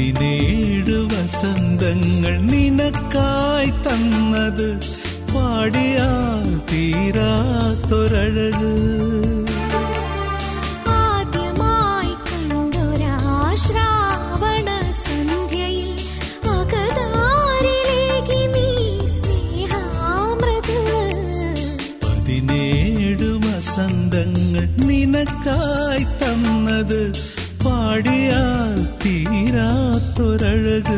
പതിനേഴ് വസന്തങ്ങൾ നിനക്കായി തന്നത് പാടിയാൽ തീരാത്തൊരഴക് ആദ്യമായി കണ്ടൊരാശ്രാവണ സന്ധ്യയിൽ അകതാരിലേക്ക് നീ സ്നേഹാമൃത് പതിനേഴ് വസന്തങ്ങൾ നിനക്കായി തന്നത് പാടിയാൽ തീരാത്തൊരഴക്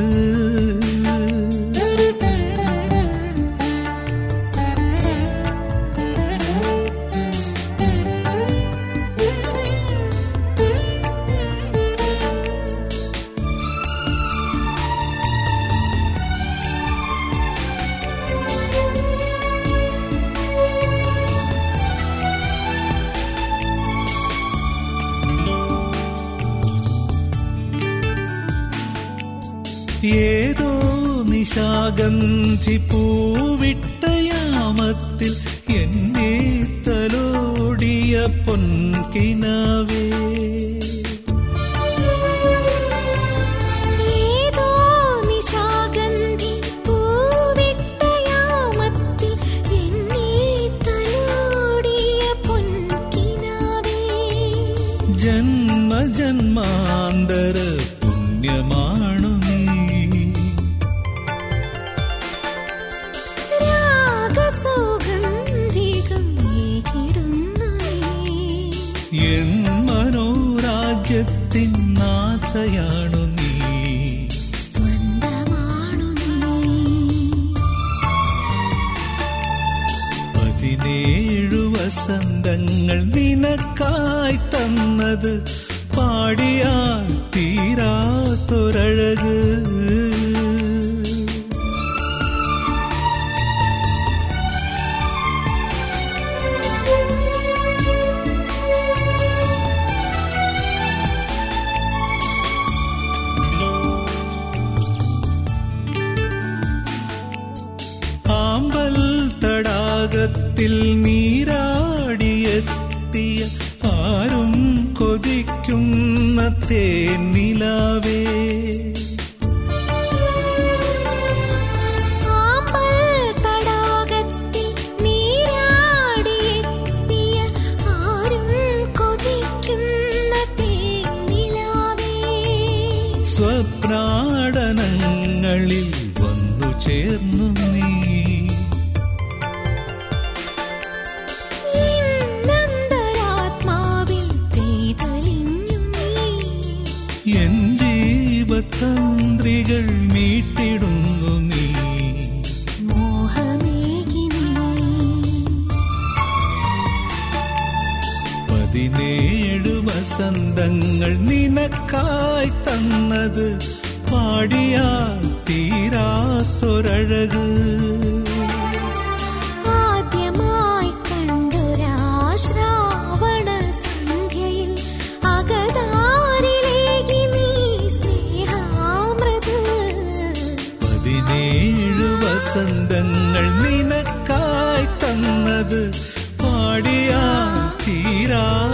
ഏതോ നിശാഗന്ധി പൂവിട്ട യാമത്തിൽ എന്നെ തലോടിയ പൊൻകിനാവേ ഏതോ നിശാഗന്ധി പൂവിട്ട യാമത്തിൽ എന്നെ തലോടിയ പൊൻകിനാവേ ജന്മ ജന്മാന്തര പുണ്യമാണു നീ രാഗസൗഗന്ധികം ഏകിടുന്നു നീ എൻ മനോരാജ്യത്തിൻ നാഥയാണു നീ സ്വന്തമാണു നീ പതിനേഴു വസന്തങ്ങൾ നിനക്കായി തന്നത് പാടിയാൽ തീരാത്തൊരഴക് ആമ്പൽ തടാകത്തിൽ നീരാടിയെത്തിയ ആരും കൊതിക്കുന്ന തേനിലാവേ ആമ്പൽ തടാകത്തിൽ നീരാടിയെത്തിയ ആരും കൊതിക്കുന്ന തേനിലാവേ സ്വപ്നാടനങ്ങളിൽ വന്നു ചേർന്നു നീ ഇന്നന്തരാത്മാവിൽ പെയ്തലിഞ്ഞു നീ എൻ ജീവതന്ത്രികൾ മീട്ടിടുന്നു നീ മോഹമേകി നീ പതിനേഴ് വസന്തങ്ങൾ നിനക്കായി തന്നത് പാടിയാൽ തീരാത്തൊരഴക് ആദ്യമായി കണ്ടൊരാശ്രാവണ സന്ധ്യയിൽ അകതാരിലേക്ക് നീ സ്നേഹാമൃത് പതിനേഴ് വസന്തങ്ങൾ നിനക്കായി തന്നത് പാടിയാൽ തീരാ